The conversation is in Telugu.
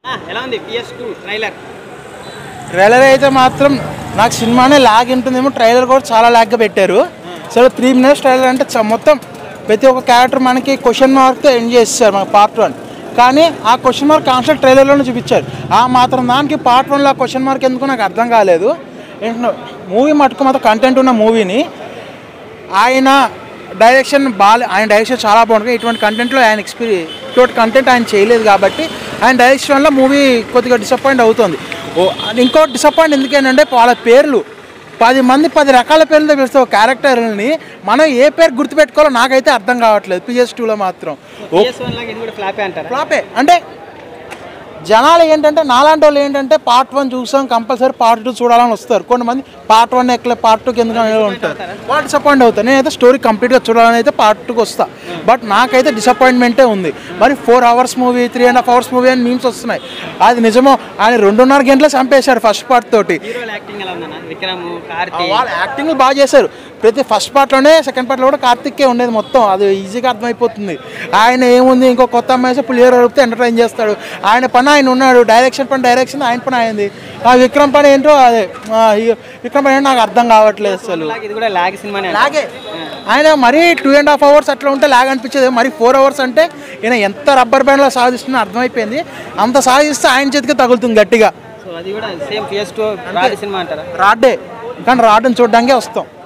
ఆ, ఎలా ఉంది పిఎస్ టూ ట్రైలర్ ట్రైలర్ అయితే మాత్రం నాకు సినిమానే లాగ్ ఉంటుందేమో ట్రైలర్ కూడా చాలా లాగ్గా పెట్టారు సరే త్రీ మినిట్స్ ట్రైలర్ అంటే చ- మొత్తం ప్రతి ఒక్క క్యారెక్టర్ మనకి క్వశ్చన్ మార్క్తో ఎండ్ చేస్తారు మన పార్ట్ వన్ కానీ ఆ క్వశ్చన్ మార్క్ కాన్సెప్ట్ ట్రైలర్లోనే చూపించారు ఆ మాత్రం దానికి పార్ట్ వన్లో ఆ క్వశ్చన్ మార్క్ ఎందుకు నాకు అర్థం కాలేదు మూవీ మటుకు మాత్రం కంటెంట్ ఉన్న మూవీని ఆయన డైరెక్షన్ బాగా ఆయన డైరెక్షన్ చాలా బాగుంటుంది ఇటువంటి కంటెంట్లో ఆయన ఎక్స్పీరియన్స్ ఇటువంటి కంటెంట్ ఆయన చేయలేదు కాబట్టి ఆయన డైరెక్షన్ వల్ల మూవీ కొద్దిగా డిసప్పాయింట్ అవుతుంది ఓ ఇంకో డిసప్పాయింట్ ఎందుకేనంటే వాళ్ళ పేర్లు పది మంది పది రకాల పేర్లతో పిలిస్తే ఒక క్యారెక్టర్ని మనం ఏ పేరు గుర్తుపెట్టుకోవాలో నాకైతే అర్థం కావట్లేదు పిఎస్ టూలో మాత్రం ఓ పిఎస్ వన్ లాగా ఇది కూడా ఫ్లాపే అంటారా ఫ్లాపే అంటే జనాలు ఏంటంటే నాలాంటి వాళ్ళు ఏంటంటే పార్ట్ వన్ చూసాం కంపల్సరీ పార్ట్ టూ చూడాలని వస్తారు కొంతమంది పార్ట్ వన్ ఎక్కలే పార్ట్ టూకి ఎందుకు అని ఉంటారు వాళ్ళు డిసప్పాయింట్ అవుతారు నేనైతే స్టోరీ కంప్లీట్గా చూడాలని అయితే పార్ట్ టూకి వస్తా బట్ నాకైతే డిసప్పాయింట్మెంటే ఉంది మరి four hours movie three and half hours movie అని మీమ్స్ వస్తున్నాయి అది నిజమో ఆయన రెండున్నర గంటలు చంపేశారు ఫస్ట్ పార్ట్ తోటి హీరోల యాక్టింగ్ ఎలా ఉందన్న విక్రమ్ కార్తీ వాళ్ళు యాక్టింగ్ బాగా చేశారు ప్రతి ఫస్ట్ పార్ట్లోనే సెకండ్ పార్ట్లో కూడా కార్తిక్కే ఉండేది మొత్తం అది ఈజీగా అర్థమైపోతుంది ఆయన ఏముంది ఇంకో కొత్త అమ్మాయి పులిహోర రూపితే ఎంటర్టైన్ చేస్తాడు ఆయన పని ఆయన ఉన్నాడు డైరెక్షన్ పని డైరెక్షన్ ఆయన పని అయింది ఆ విక్రమ్ పని ఏంటో అదే ఆ, ఈ విక్రమ్ పని ఏంటో నాకు అర్థం కావట్లేదు అసలు లాగా ఇది కూడా లాగ్ సినిమానే అంటారా? లాగే ఆయన మరీ టూ అండ్ హాఫ్ అవర్స్ అట్లా ఉంటే లాగ్ అనిపించేది మరి ఫోర్ అవర్స్ అంటే ఈయన ఎంత రబ్బర్ బ్యాండ్లో సాధిస్తున్నా అర్థమైపోయింది అంత సాధిస్తే ఆయన చేతికి తగులుతుంది గట్టిగా సో అది కూడా సేమ్ పిఎస్ టూ రాజు సినిమా అంటారా రాడ్డే కానీ రాడ్ని చూడడానికే వస్తాం